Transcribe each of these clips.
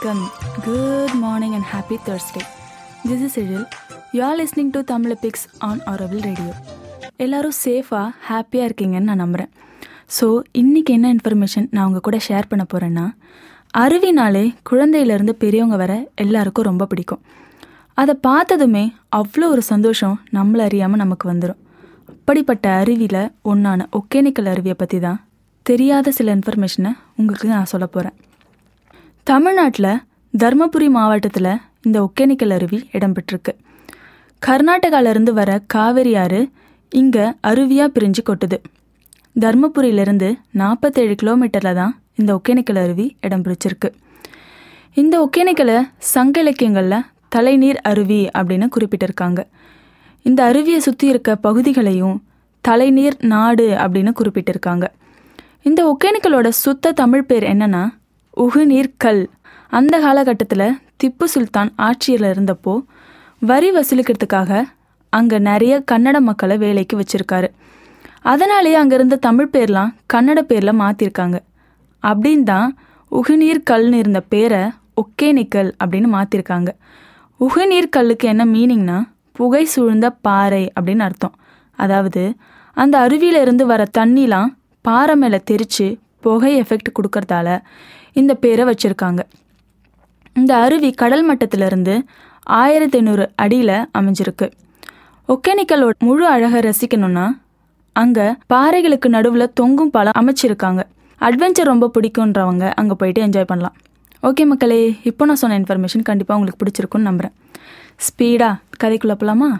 வணக்கம் good morning and happy Thursday this is Ezhil you are listening to Tamil picks on arable radio எல்லாரும் சேஃபாக ஹாப்பியாக இருக்கீங்கன்னு நான் நம்புகிறேன் ஸோ இன்றைக்கி என்ன இன்ஃபர்மேஷன் நான் உங்கள் கூட ஷேர் பண்ண போகிறேன்னா அருவினாலே குழந்தையிலேருந்து பெரியவங்க வர எல்லாருக்கும் ரொம்ப பிடிக்கும் அதை பார்த்ததுமே அவ்வளோ ஒரு சந்தோஷம் நம்மள அறியாமல் நமக்கு வந்துடும் அப்படிப்பட்ட அருவியில் ஒன்றான ஒகேனிக்கல் அருவியை பற்றி தான் தெரியாத சில இன்ஃபர்மேஷனை உங்களுக்கு நான் சொல்ல போகிறேன் தமிழ்நாட்டில் தர்மபுரி மாவட்டத்தில் இந்த ஒகேனிக்கல் அருவி இடம்பெற்றிருக்கு கர்நாடகாவிலேருந்து வர காவிரி ஆறு இங்கே அருவியாக பிரிஞ்சு கொட்டுது தர்மபுரியிலேருந்து நாற்பத்தேழு கிலோமீட்டரில் தான் இந்த ஒகேனிக்கல் அருவி இடம் பிடிச்சிருக்கு இந்த ஒகேனிக்கலை சங்க இலக்கியங்களில் தலைநீர் அருவி அப்படின்னு குறிப்பிட்டிருக்காங்க இந்த அருவியை சுற்றி இருக்க பகுதிகளையும் தலைநீர் நாடு அப்படின்னு குறிப்பிட்டிருக்காங்க இந்த ஒகேனிக்கலோட சுத்த தமிழ் பேர் என்னன்னா உகுநீர் கல் அந்த காலகட்டத்தில் திப்பு சுல்தான் ஆட்சியில் இருந்தப்போ வரி வசூலிக்கிறதுக்காக அங்கே நிறைய கன்னட மக்களை வேலைக்கு வச்சிருக்காரு அதனாலேயே அங்கே இருந்த தமிழ் பேர்லாம் கன்னட பேரில் மாற்றிருக்காங்க அப்படின்னு தான் உகுநீர் கல்னு இருந்த பேரை ஒக்கேனிக்கல் அப்படின்னு மாற்றிருக்காங்க உகுநீர் கல்லுக்கு என்ன மீனிங்னா புகை சூழ்ந்த பாறை அப்படின்னு அர்த்தம் அதாவது அந்த அருவியில இருந்து வர தண்ணிலாம் பாறை மேலே தெரிச்சு புகை எஃபெக்ட் கொடுக்கறதால இந்த பேரை வச்சுருக்காங்க இந்த அருவி கடல் மட்டத்திலிருந்து ஆயிரத்தி ஐநூறு அடியில் அமைஞ்சிருக்கு ஒகேனிக்கலோட முழு அழகை ரசிக்கணும்னா அங்கே பாறைகளுக்கு நடுவில் தொங்கும் பழம் அமைச்சிருக்காங்க அட்வென்ச்சர் ரொம்ப பிடிக்குன்றவங்க அங்கே போயிட்டு என்ஜாய் பண்ணலாம் ஓகே மக்களே இப்போ நான் சொன்ன இன்ஃபர்மேஷன் கண்டிப்பாக உங்களுக்கு பிடிச்சிருக்குன்னு நம்புகிறேன் ஸ்பீடாக கதைக்குள்ள போகலாமா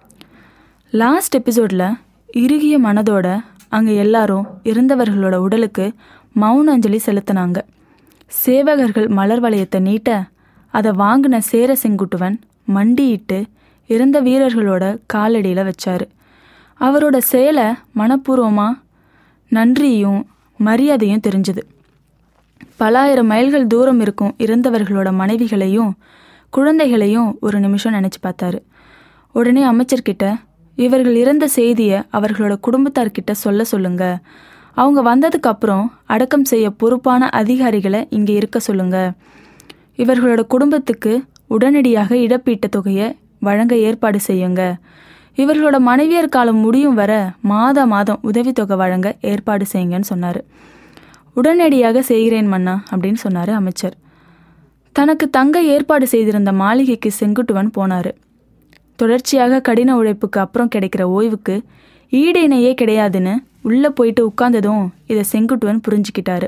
லாஸ்ட் எபிசோடில் இறுகிய மனதோட அங்கே எல்லாரும் இறந்தவர்களோட உடலுக்கு மௌன அஞ்சலி செலுத்தினாங்க சேவகர்கள் மலர் வளையத்தை நீட்ட அதை வாங்கின சேர செங்குட்டுவன் மண்டியிட்டு இறந்த வீரர்களோட காலடியில் வச்சாரு அவரோட செயலை மனப்பூர்வமாக நன்றியும் மரியாதையும் தெரிஞ்சுது பலாயிரம் மைல்கள் தூரம் இருக்கும் இறந்தவர்களோட மனைவிகளையும் குழந்தைகளையும் ஒரு நிமிஷம் நினச்சி பார்த்தாரு உடனே அமைச்சர்கிட்ட இவர்கள் இறந்த செய்தியை அவர்களோட குடும்பத்தார்கிட்ட சொல்ல சொல்லுங்க அவங்க வந்ததுக்கு அப்புறம் அடக்கம் செய்ய பொறுப்பான அதிகாரிகளை இங்கே இருக்க சொல்லுங்க இவர்களோட குடும்பத்துக்கு உடனடியாக இழப்பீட்டு தொகையை வழங்க ஏற்பாடு செய்யுங்க இவர்களோட மனைவியர் காலம் முடியும் வர மாத மாதம் உதவித்தொகை வழங்க ஏற்பாடு செய்யுங்கன்னு சொன்னார் உடனடியாக செய்கிறேன் மன்னா அப்படின்னு சொன்னார் அமைச்சர் தனக்கு தங்க ஏற்பாடு செய்திருந்த மாளிகைக்கு செங்குட்டுவன் போனார் தொடர்ச்சியாக கடின உழைப்புக்கு அப்புறம் கிடைக்கிற ஓய்வுக்கு ஈடு இணையே கிடையாதுன்னு உள்ளே போயிட்டு உட்கார்ந்ததும் இதை செங்குட்டுவன் புரிஞ்சுக்கிட்டாரு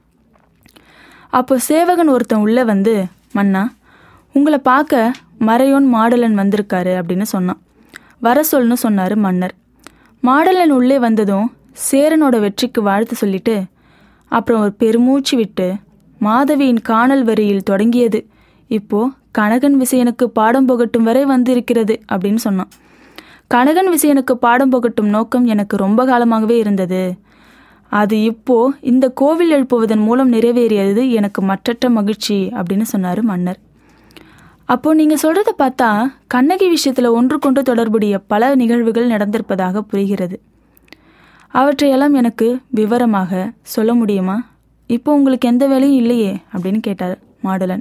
அப்போ சேவகன் ஒருத்தன் உள்ளே வந்து மன்னா உங்களை பார்க்க மறையோன் மாடலன் வந்திருக்காரு அப்படின்னு சொன்னான் வர சொல்னு சொன்னார் மன்னர் மாடலன் உள்ளே வந்ததும் சேரனோட வெற்றிக்கு வாழ்த்து சொல்லிட்டு அப்புறம் ஒரு பெருமூச்சு விட்டு மாதவியின் காணல் வரியில் தொடங்கியது இப்போ கனகன் விசயனுக்கு பாடம் புகட்டும் வரை வந்திருக்கிறது அப்படின்னு சொன்னான் கனகன் விசயனுக்கு பாடம் புகட்டும் நோக்கம் எனக்கு ரொம்ப காலமாகவே இருந்தது அது இப்போ இந்த கோவில் எழுப்புவதன் மூலம் நிறைவேறியது எனக்கு மற்றற்ற மகிழ்ச்சி அப்படின்னு சொன்னார் மன்னர் அப்போ நீங்கள் சொல்கிறத பார்த்தா கண்ணகி விஷயத்தில் ஒன்றுக்கொன்று தொடர்புடைய பல நிகழ்வுகள் நடந்திருப்பதாக புரிகிறது அவற்றையெல்லாம் எனக்கு விவரமாக சொல்ல முடியுமா இப்போ உங்களுக்கு எந்த வேலையும் இல்லையே அப்படின்னு கேட்டார் மாடலன்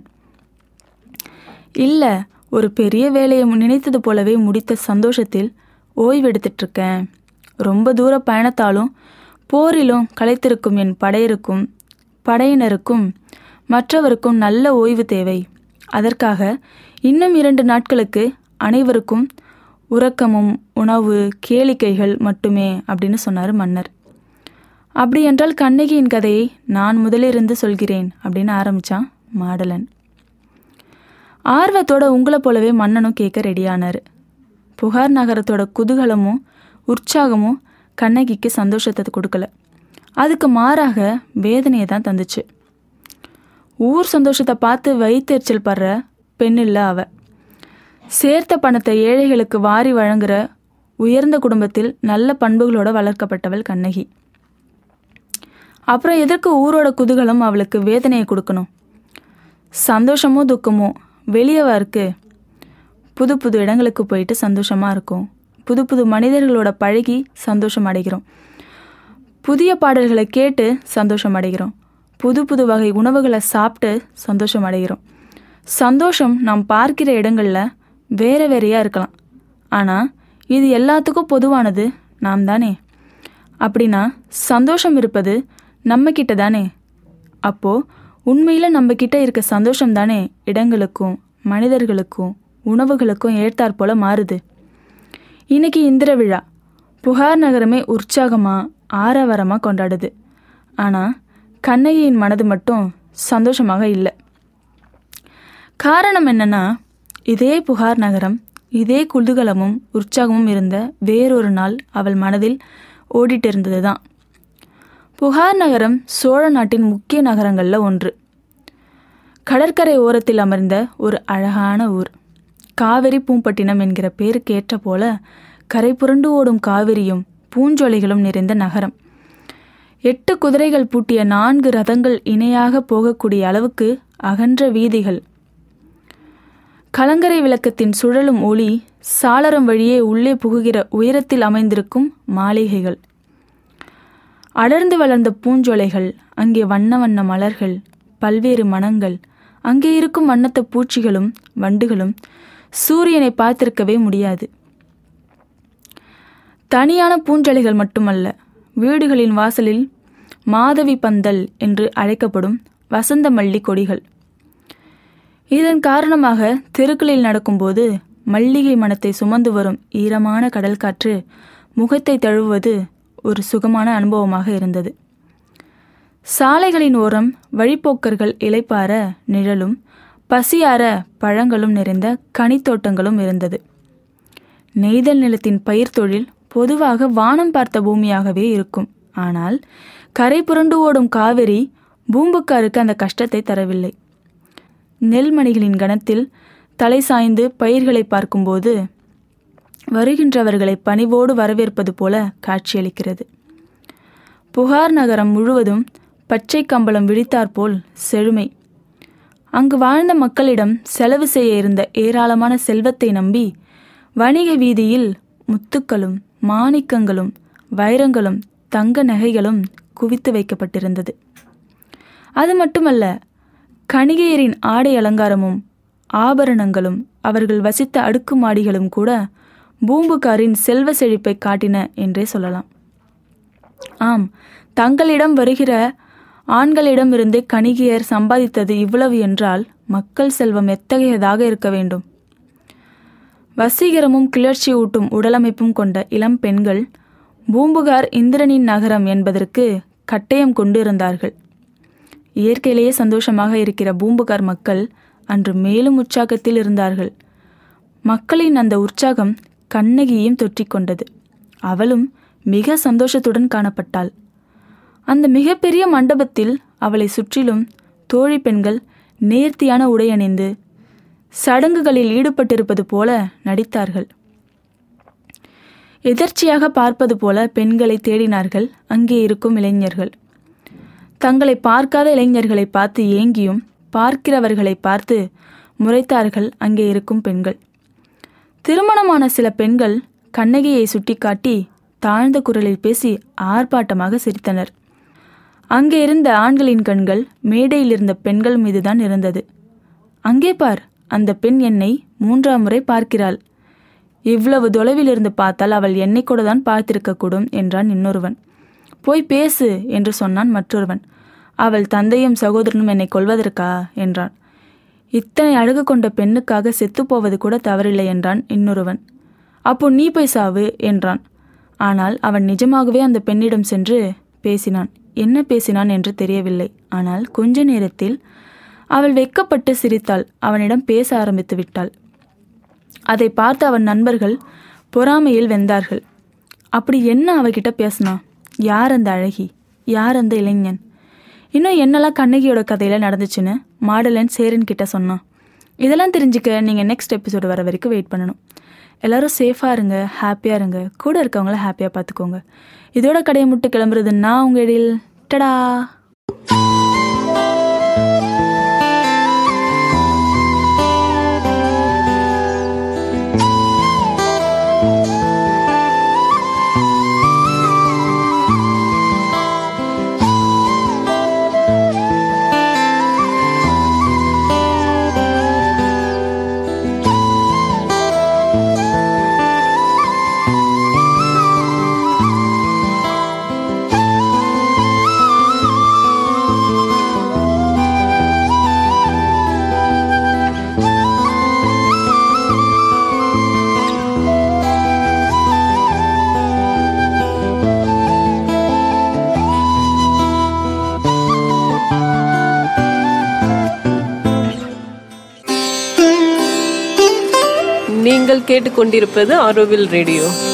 இல்லை ஒரு பெரிய வேலையை நினைத்தது போலவே முடித்த சந்தோஷத்தில் ஓய்வெடுத்துட்ருக்கேன் ரொம்ப தூர பயணத்தாலும் போரிலும் களைத்திருக்கும் என் படையருக்கும் படையினருக்கும் மற்றவருக்கும் நல்ல ஓய்வு தேவை அதற்காக இன்னும் இரண்டு நாட்களுக்கு அனைவருக்கும் உறக்கமும் உணவு கேளிக்கைகள் மட்டுமே அப்படின்னு சொன்னார் மன்னர் அப்படி என்றால் கண்ணகியின் கதையை நான் முதலிருந்து சொல்கிறேன் அப்படின்னு ஆரம்பித்தான் மாடலன் ஆர்வத்தோட உங்களை போலவே மன்னனும் கேட்க ரெடியானார் புகார் நகரத்தோட குதூகலமும் உற்சாகமும் கண்ணகிக்கு சந்தோஷத்தை கொடுக்கல அதுக்கு மாறாக வேதனையை தான் தந்துச்சு ஊர் சந்தோஷத்தை பார்த்து வயிற்றுச்சல் படுற பெண் இல்லை அவ சேர்த்த பணத்தை ஏழைகளுக்கு வாரி வழங்குற உயர்ந்த குடும்பத்தில் நல்ல பண்புகளோட வளர்க்கப்பட்டவள் கண்ணகி அப்புறம் எதற்கு ஊரோட குதூகலம் அவளுக்கு வேதனையை கொடுக்கணும் சந்தோஷமோ துக்கமோ வெளியவா இருக்கு புது புது இடங்களுக்கு போயிட்டு சந்தோஷமாக இருக்கும் புது புது மனிதர்களோட பழகி சந்தோஷம் அடைகிறோம் புதிய பாடல்களை கேட்டு சந்தோஷம் அடைகிறோம் புது புது வகை உணவுகளை சாப்பிட்டு சந்தோஷம் அடைகிறோம் சந்தோஷம் நாம் பார்க்கிற இடங்களில் வேற வேறையாக இருக்கலாம் ஆனால் இது எல்லாத்துக்கும் பொதுவானது நாம் தானே அப்படின்னா சந்தோஷம் இருப்பது நம்ம கிட்ட தானே அப்போது உண்மையில் நம்ம கிட்ட இருக்க சந்தோஷம் தானே இடங்களுக்கும் மனிதர்களுக்கும் உணவுகளுக்கும் ஏற்றாற் போல மாறுது இன்னைக்கு இந்திர விழா புகார் நகரமே உற்சாகமாக ஆரவாரமாக கொண்டாடுது ஆனால் கண்ணகியின் மனது மட்டும் சந்தோஷமாக இல்லை காரணம் என்னன்னா இதே புகார் நகரம் இதே குதூகலமும் உற்சாகமும் இருந்த வேறொரு நாள் அவள் மனதில் ஓடிட்டு இருந்தது தான் புகார் நகரம் சோழ நாட்டின் முக்கிய நகரங்களில் ஒன்று கடற்கரை ஓரத்தில் அமர்ந்த ஒரு அழகான ஊர் காவிரி பூம்பட்டினம் என்கிற பேருக்கு ஏற்ற போல கரை புரண்டு ஓடும் காவிரியும் பூஞ்சோலைகளும் நிறைந்த நகரம் எட்டு குதிரைகள் பூட்டிய நான்கு ரதங்கள் இணையாக போகக்கூடிய அளவுக்கு அகன்ற வீதிகள் கலங்கரை விளக்கத்தின் சுழலும் ஒளி சாளரம் வழியே உள்ளே புகுகிற உயரத்தில் அமைந்திருக்கும் மாளிகைகள் அடர்ந்து வளர்ந்த பூஞ்சோலைகள் அங்கே வண்ண வண்ண மலர்கள் பல்வேறு மனங்கள் அங்கே இருக்கும் வண்ணத்த பூச்சிகளும் வண்டுகளும் சூரியனை பார்த்திருக்கவே முடியாது தனியான பூஞ்சோலைகள் மட்டுமல்ல வீடுகளின் வாசலில் மாதவி பந்தல் என்று அழைக்கப்படும் வசந்த மல்லி கொடிகள் இதன் காரணமாக தெருக்களில் நடக்கும்போது மல்லிகை மனத்தை சுமந்து வரும் ஈரமான கடல் காற்று முகத்தை தழுவுவது ஒரு சுகமான அனுபவமாக இருந்தது சாலைகளின் ஓரம் வழிப்போக்கர்கள் இலைப்பார நிழலும் பசியார பழங்களும் நிறைந்த கனித்தோட்டங்களும் இருந்தது நெய்தல் நிலத்தின் பயிர் தொழில் பொதுவாக வானம் பார்த்த பூமியாகவே இருக்கும் ஆனால் கரை புரண்டு ஓடும் காவிரி பூம்புக்காருக்கு அந்த கஷ்டத்தை தரவில்லை நெல்மணிகளின் கணத்தில் தலை சாய்ந்து பயிர்களை பார்க்கும்போது வருகின்றவர்களை பணிவோடு வரவேற்பது போல காட்சியளிக்கிறது புகார் நகரம் முழுவதும் பச்சை கம்பளம் விழித்தாற்போல் செழுமை அங்கு வாழ்ந்த மக்களிடம் செலவு செய்ய இருந்த ஏராளமான செல்வத்தை நம்பி வணிக வீதியில் முத்துக்களும் மாணிக்கங்களும் வைரங்களும் தங்க நகைகளும் குவித்து வைக்கப்பட்டிருந்தது அது மட்டுமல்ல கணிகையரின் ஆடை அலங்காரமும் ஆபரணங்களும் அவர்கள் வசித்த அடுக்குமாடிகளும் கூட பூம்புகாரின் செல்வ செழிப்பை காட்டின என்றே சொல்லலாம் ஆம் தங்களிடம் வருகிற ஆண்களிடமிருந்தே கணிகையர் சம்பாதித்தது இவ்வளவு என்றால் மக்கள் செல்வம் எத்தகையதாக இருக்க வேண்டும் வசீகரமும் கிளர்ச்சி ஊட்டும் உடலமைப்பும் கொண்ட இளம் பெண்கள் பூம்புகார் இந்திரனின் நகரம் என்பதற்கு கட்டயம் கொண்டு இருந்தார்கள் இயற்கையிலேயே சந்தோஷமாக இருக்கிற பூம்புகார் மக்கள் அன்று மேலும் உற்சாகத்தில் இருந்தார்கள் மக்களின் அந்த உற்சாகம் கண்ணகியையும் தொற்றிக்கொண்டது அவளும் மிக சந்தோஷத்துடன் காணப்பட்டாள் அந்த மிகப்பெரிய மண்டபத்தில் அவளை சுற்றிலும் தோழி பெண்கள் நேர்த்தியான உடை அணிந்து சடங்குகளில் ஈடுபட்டிருப்பது போல நடித்தார்கள் எதர்ச்சியாக பார்ப்பது போல பெண்களை தேடினார்கள் அங்கே இருக்கும் இளைஞர்கள் தங்களை பார்க்காத இளைஞர்களை பார்த்து ஏங்கியும் பார்க்கிறவர்களை பார்த்து முறைத்தார்கள் அங்கே இருக்கும் பெண்கள் திருமணமான சில பெண்கள் கண்ணகியை சுட்டிக்காட்டி தாழ்ந்த குரலில் பேசி ஆர்ப்பாட்டமாக சிரித்தனர் அங்கே இருந்த ஆண்களின் கண்கள் மேடையில் இருந்த பெண்கள் மீதுதான் இருந்தது அங்கே பார் அந்த பெண் என்னை மூன்றாம் முறை பார்க்கிறாள் இவ்வளவு தொலைவில் இருந்து பார்த்தால் அவள் என்னை கூட தான் பார்த்திருக்கக்கூடும் என்றான் இன்னொருவன் போய் பேசு என்று சொன்னான் மற்றொருவன் அவள் தந்தையும் சகோதரனும் என்னை கொல்வதற்கா என்றான் இத்தனை அழகு கொண்ட பெண்ணுக்காக செத்துப்போவது கூட தவறில்லை என்றான் இன்னொருவன் அப்போ நீ போய் சாவு என்றான் ஆனால் அவன் நிஜமாகவே அந்த பெண்ணிடம் சென்று பேசினான் என்ன பேசினான் என்று தெரியவில்லை ஆனால் கொஞ்ச நேரத்தில் அவள் வெக்கப்பட்டு சிரித்தாள் அவனிடம் பேச ஆரம்பித்து விட்டாள் அதை பார்த்து அவன் நண்பர்கள் பொறாமையில் வெந்தார்கள் அப்படி என்ன அவகிட்ட பேசினா யார் அந்த அழகி யார் அந்த இளைஞன் இன்னும் என்னெல்லாம் கண்ணகியோட கதையில் நடந்துச்சுன்னு மாடலன் சேரன் கிட்ட சொன்னான் இதெல்லாம் தெரிஞ்சுக்க நீங்கள் நெக்ஸ்ட் எபிசோடு வர வரைக்கும் வெயிட் பண்ணணும் எல்லாரும் சேஃபாக இருங்க ஹாப்பியாக இருங்க கூட இருக்கவங்கள ஹாப்பியாக பார்த்துக்கோங்க இதோட கடையை முட்டு கிளம்புறது நான் உங்கள் இடையில் டடா நீங்கள் கேட்டுக்கொண்டிருப்பது ஆரோவில் ரேடியோ